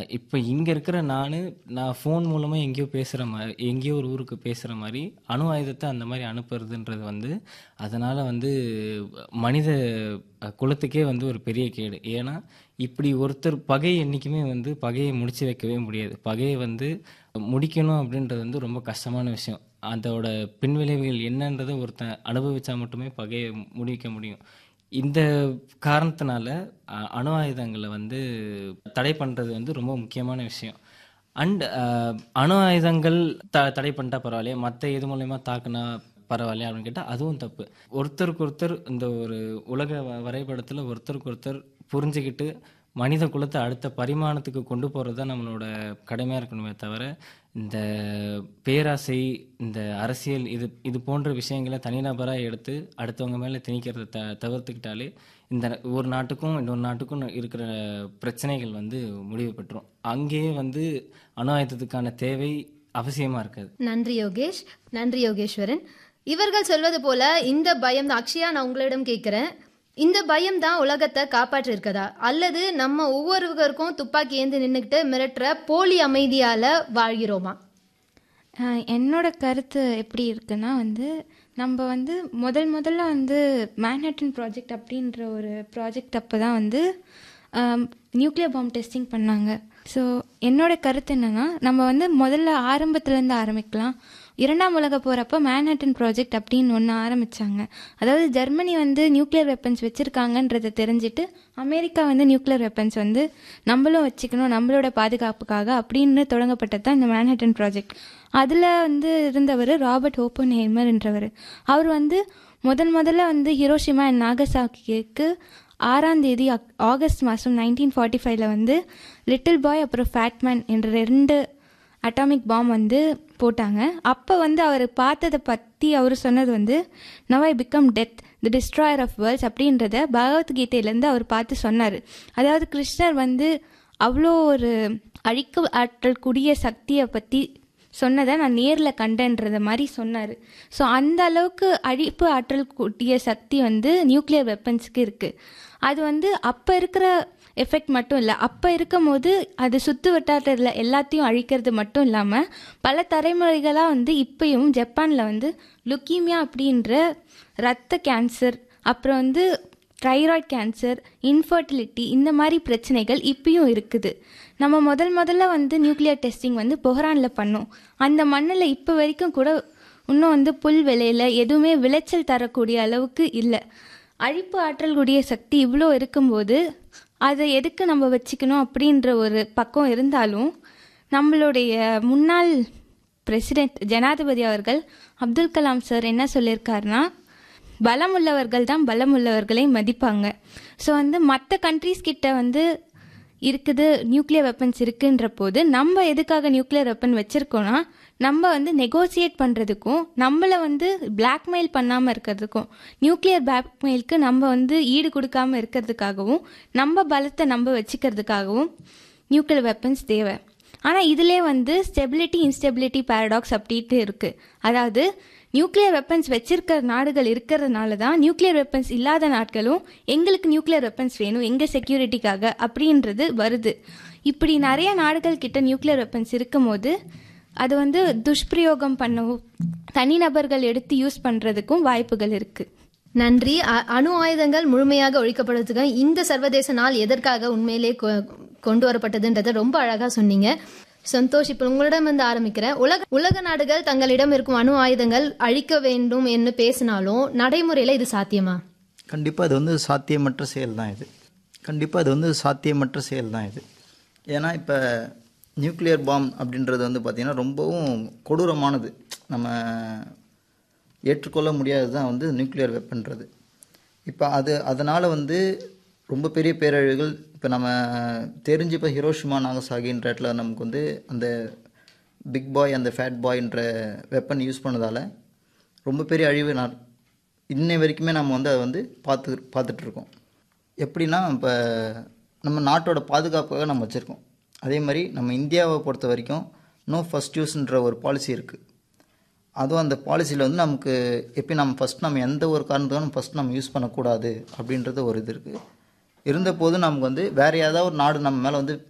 இப்போ இங்கே இருக்கிற நான் நான் ஃபோன் மூலமாக எங்கேயோ பேசுகிற மாதிரி எங்கேயோ ஒரு ஊருக்கு பேசுகிற மாதிரி அணு ஆயுதத்தை அந்த மாதிரி அனுப்புறதுன்றது வந்து அதனால் வந்து மனித அஹ், குலத்துக்கே வந்து ஒரு பெரிய கேடு ஏன்னா இப்படி ஒருத்தர் பகை என்றைக்குமே வந்து பகையை முடிச்சு வைக்கவே முடியாது பகையை வந்து முடிக்கணும் அப்படின்றது வந்து ரொம்ப கஷ்டமான விஷயம் அதோட பின்விளைவுகள் என்னன்றதை ஒருத்தன் அனுபவிச்சா மட்டுமே பகையை முடிக்க முடியும் இந்த காரணத்தினால அ- அணு ஆயுதங்களை வந்து தடை பண்ணுறது வந்து ரொம்ப முக்கியமான விஷயம் அண்ட் அணு ஆயுதங்கள் த தடை பண்ணிட்டா பரவாயில்லையா மற்ற எது மூலயமா தாக்குனா பரவாயில்லையா அப்படின்னு கேட்டால் அதுவும் தப்பு ஒருத்தருக்கு ஒருத்தர் இந்த ஒரு உலக வ- வரைபடத்தில் ஒருத்தருக்கு ஒருத்தர் புரிஞ்சுக்கிட்டு மனித குலத்தை அடுத்த பரிமாணத்துக்கு கொண்டு போகிறது தான் நம்மளோட கடமையாக இருக்கணுமே தவிர இந்த பேராசை இந்த அரசியல் இது இது போன்ற விஷயங்களை தனிநபராக எடுத்து அடுத்தவங்க மேலே திணிக்கிறத த தவிர்த்துக்கிட்டாலே இந்த ஒரு நாட்டுக்கும் இன்னொரு நாட்டுக்கும் இருக்கிற பிரச்சனைகள் வந்து முடிவு பெற்றுரும் அங்கேயே வந்து அணு ஆயுதத்துக்கான தேவை அவசியமாக இருக்காது நன்றி யோகேஷ் நன்றி யோகேஸ்வரன் இவர்கள் சொல்வது போல இந்த பயம் தான் அக்ஷயா நான் உங்களிடம் கேட்குறேன் இந்த பயம் தான் உலகத்தை காப்பாற்றி இருக்கதா அல்லது நம்ம ஒவ்வொருவருக்கும் துப்பாக்கி ஏந்து நின்றுக்கிட்டு மிரட்டுற போலி அமைதியால வாழ்கிறோமா ஆஹ் என்னோட கருத்து எப்படி இருக்குன்னா வந்து நம்ம வந்து முதல் முதல்ல வந்து மேன்ஹட்டன் ப்ராஜெக்ட் அப்படின்ற ஒரு ப்ராஜெக்ட் அப்போ தான் வந்து நியூக்ளியர் பாம் டெஸ்டிங் பண்ணாங்க ஸோ என்னோட கருத்து என்னன்னா நம்ம வந்து முதல்ல ஆரம்பத்துலேருந்து ஆரம்பிக்கலாம் இரண்டாம் உலக போகிறப்போ மேன்ஹட்டன் ப்ராஜெக்ட் அப்படின்னு ஒன்று ஆரம்பித்தாங்க அதாவது ஜெர்மனி வந்து நியூக்ளியர் வெப்பன்ஸ் வச்சுருக்காங்கன்றதை தெரிஞ்சுட்டு அமெரிக்கா வந்து நியூக்ளியர் வெப்பன்ஸ் வந்து நம்மளும் வச்சுக்கணும் நம்மளோட பாதுகாப்புக்காக அப்படின்னு தொடங்கப்பட்டது தான் இந்த மேன்ஹட்டன் ப்ராஜெக்ட் அதில் வந்து இருந்தவர் ராபர்ட் ஓப்பன் ஹேமர்ன்றவர் அவர் வந்து முதன் முதல்ல வந்து ஹிரோஷிமா அண்ட் நாகசாக்கிக்கு ஆறாம் தேதி அக்- ஆகஸ்ட் மாதம் நைன்டீன் ஃபார்ட்டி ஃபைவ்ல வந்து லிட்டில் பாய் அப்புறம் ஃபேட்மேன் என்ற ரெண்டு அட்டாமிக் பாம் வந்து போட்டாங்க அப்போ வந்து அவர் பார்த்ததை பற்றி அவர் சொன்னது வந்து now I become death the destroyer of worlds அப்படின்றத பகவத்கீதையிலேருந்து அவர் பார்த்து சொன்னார் அதாவது கிருஷ்ணர் வந்து அவ்வளோ ஒரு அழிக்க ஆற்றல் கூடிய சக்தியை பற்றி சொன்னதை நான் நேரில் கண்டேன்றத மாதிரி சொன்னார் ஸோ அந்த அளவுக்கு அழிப்பு ஆற்றல் கூடிய சக்தி வந்து நியூக்ளியர் வெப்பன்ஸுக்கு இருக்குது அது வந்து அப்போ இருக்கிற எஃபெக்ட் மட்டும் இல்லை அப்போ இருக்கும் போது அது சுற்று வட்டாரத்தில் எல்லாத்தையும் அழிக்கிறது மட்டும் இல்லாமல் பல தலைமுறைகளாக வந்து இப்பயும் ஜப்பானில் வந்து லுக்கீமியா அப்படின்ற ரத்த கேன்சர் அப்புறம் வந்து தைராய்ட் கேன்சர் இன்ஃபர்டிலிட்டி இந்த மாதிரி பிரச்சனைகள் இப்பயும் இருக்குது நம்ம முதல் முதல்ல வந்து நியூக்ளியர் டெஸ்டிங் வந்து பொஹரானில் பண்ணோம் அந்த மண்ணில் இப்போ வரைக்கும் கூட இன்னும் வந்து புல் விளையில எதுவுமே விளைச்சல் தரக்கூடிய அளவுக்கு இல்லை அழிப்பு ஆற்றல் கூடிய சக்தி இவ்வளோ இருக்கும்போது அதை எதுக்கு நம்ம வச்சுக்கணும் அப்படின்ற ஒரு பக்கம் இருந்தாலும் நம்மளுடைய முன்னாள் பிரசிடென்ட் ஜனாதிபதி அவர்கள் அப்துல் கலாம் சார் என்ன சொல்லியிருக்காருன்னா பலமுள்ளவர்கள் தான் பலமுள்ளவர்களை மதிப்பாங்க ஸோ வந்து மற்ற கண்ட்ரீஸ் கிட்ட வந்து இருக்குது நியூக்ளியர் வெப்பன்ஸ் இருக்குன்ற போது நம்ம எதுக்காக நியூக்ளியர் வெப்பன் வச்சுருக்கோன்னா நம்ம வந்து நெகோசியேட் பண்ணுறதுக்கும் நம்மளை வந்து பிளாக்மெயில் பண்ணாமல் இருக்கிறதுக்கும் நியூக்ளியர் பிளாக்மெயிலுக்கு நம்ம வந்து ஈடு கொடுக்காம இருக்கிறதுக்காகவும் நம்ம பலத்தை நம்ம வச்சுக்கிறதுக்காகவும் நியூக்ளியர் வெப்பன்ஸ் தேவை ஆனால் இதிலே வந்து ஸ்டெபிலிட்டி இன்ஸ்டெபிலிட்டி பேரடாக்ஸ் அப்படின்ட்டு இருக்குது அதாவது நியூக்ளியர் வெப்பன்ஸ் வச்சிருக்கிற நாடுகள் இருக்கிறதுனால தான் நியூக்ளியர் வெப்பன்ஸ் இல்லாத நாட்களும் எங்களுக்கு நியூக்ளியர் வெப்பன்ஸ் வேணும் எங்கள் செக்யூரிட்டிக்காக அப்படின்றது வருது இப்படி நிறைய நாடுகள் கிட்ட நியூக்ளியர் வெப்பன்ஸ் இருக்கும்போது அது வந்து துஷ்பிரயோகம் பண்ணவும் தனிநபர்கள் எடுத்து யூஸ் பண்ணுறதுக்கும் வாய்ப்புகள் இருக்குது நன்றி அ- அணு ஆயுதங்கள் முழுமையாக ஒழிக்கப்படுறதுக்கு இந்த சர்வதேச நாள் எதற்காக உண்மையிலே கொ- கொண்டு வரப்பட்டதுன்றதை ரொம்ப அழகா சொன்னீங்க சந்தோஷ் இப்போ உங்களிடம் வந்து ஆரம்பிக்கிறேன் உலக உலக நாடுகள் தங்களிடம் இருக்கும் அணு ஆயுதங்கள் அழிக்க வேண்டும் என்று பேசினாலும் நடைமுறையில இது சாத்தியமா கண்டிப்பாக இது வந்து சாத்தியமற்ற செயல் தான் இது கண்டிப்பாக இது வந்து சாத்தியமற்ற செயல் தான் இது ஏன்னா இப்போ நியூக்ளியர் பாம் அப்படின்றது வந்து பார்த்திங்கன்னா ரொம்பவும் கொடூரமானது நம்ம ஏற்றுக்கொள்ள முடியாதது தான் வந்து நியூக்ளியர் வெப்பன்றது இப்போ அது அதனால் வந்து ரொம்ப பெரிய பேரழிவுகள் இப்போ நம்ம தெரிஞ்சு இப்போ ஹிரோஷிமா நாகசாகின்ற இடத்துல நமக்கு வந்து அந்த பிக் பாய் அந்த ஃபேட் பாய்ன்ற வெப்பன் யூஸ் பண்ணதால் ரொம்ப பெரிய அழிவு நான் இன்னை வரைக்குமே நம்ம வந்து அதை வந்து பார்த்து பார்த்துட்ருக்கோம் எப்படின்னா இப்போ நம்ம நாட்டோட பாதுகாப்புக்காக நம்ம வச்சுருக்கோம் அதே மாதிரி நம்ம இந்தியாவை பொறுத்த வரைக்கும் நோ ஃபஸ்ட் யூஸ்ன்ற ஒரு பாலிசி இருக்குது அதுவும் அந்த பாலிசியில் வந்து நமக்கு எப்படி நம்ம ஃபஸ்ட் நம்ம எந்த ஒரு காரணத்துக்கான ஃபஸ்ட் நம்ம யூஸ் பண்ணக்கூடாது அப்படின்றது ஒரு இது இருக்குது இருந்தபோது நமக்கு வந்து வேறு ஏதாவது ஒரு நாடு நம்ம மேலே வந்து